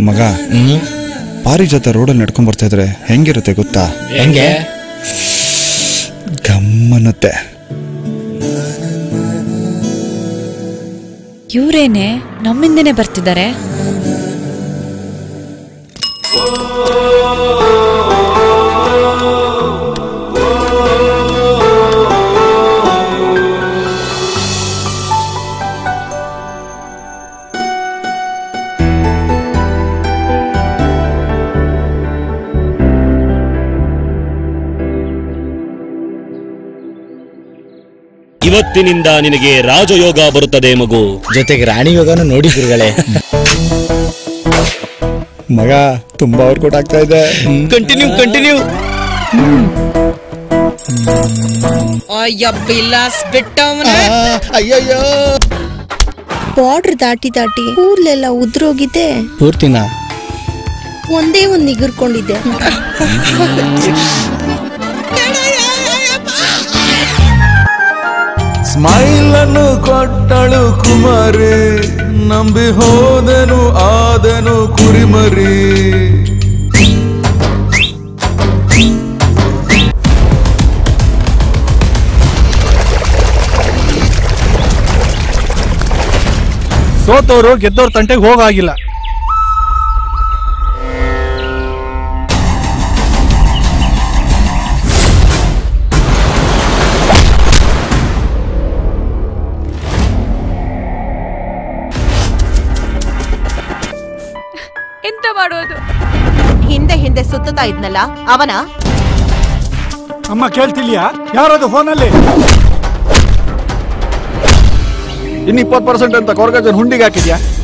ಮಗ ಪಾರಿಜಾತ ರೋಡಲ್ಲಿ ನಡ್ಕೊಂಡ್ ಬರ್ತಾ ಇದ್ರೆ ಹೆಂಗಿರುತ್ತೆ ಗೊತ್ತಾ ಹೆಂಗೆ ಗಮ್ಮನತ್ತೆ ಇವ್ರೇನೆ ನಮ್ಮಿಂದನೇ ಬರ್ತಿದ್ದಾರೆ ಇವತ್ತಿನಿಂದ ನಿನಗೆ ರಾಜಯೋಗ ಬರುತ್ತದೆ ಮಗು ಜೊತೆಗೆ ರಾಣಿ ಯೋಗನು ನೋಡಿ ಗುರುಗಳೇ ಮಗ ತುಂಬಾ ವರ್ಕೌಟ್ ಆಗ್ತಾ ಇದೆ ಕಂಟಿನ್ಯೂ ಕಂಟಿನ್ಯೂ ಅಯ್ಯ ಬಿಲಾಸ್ ಬಿಟ್ಟವನ ಅಯ್ಯಯ್ಯೋ ಬಾರ್ಡರ್ ದಾಟಿ ದಾಟಿ ಕೂದಲೆಲ್ಲ ಉದ್ರೋಗಿದೆ ಪೂರ್ತಿನ ಒಂದೇ ಒಂದ್ ನಿಗರ್ಕೊಂಡಿದ್ದೆ ಸ್ಮೈಲ್ ಅನ್ನು ಕೊಟ್ಟಳು ಕುಮಾರಿ ನಂಬಿ ಹೋದನು ಆದನು ಕುರಿಮರಿ ಸೋತವರು ಗೆದ್ದವ್ರ ತಂಟೆಗೆ ಹೋಗಾಗಿಲ್ಲ ಎಂತ ಮಾಡೋದು ಹಿಂದೆ ಹಿಂದೆ ಸುತ್ತುತ್ತಾ ಇದ್ನಲ್ಲ ಅವನ ಅಮ್ಮ ಕೇಳ್ತಿಲ್ಯಾ ಯಾರದು ಫೋನಲ್ಲಿ ಇನ್ನು ಇಪ್ಪತ್ತು ಪರ್ಸೆಂಟ್ ಅಂತ ಕೊರಗಜನ್ ಹುಂಡಿಗೆ ಹಾಕಿದ್ಯಾ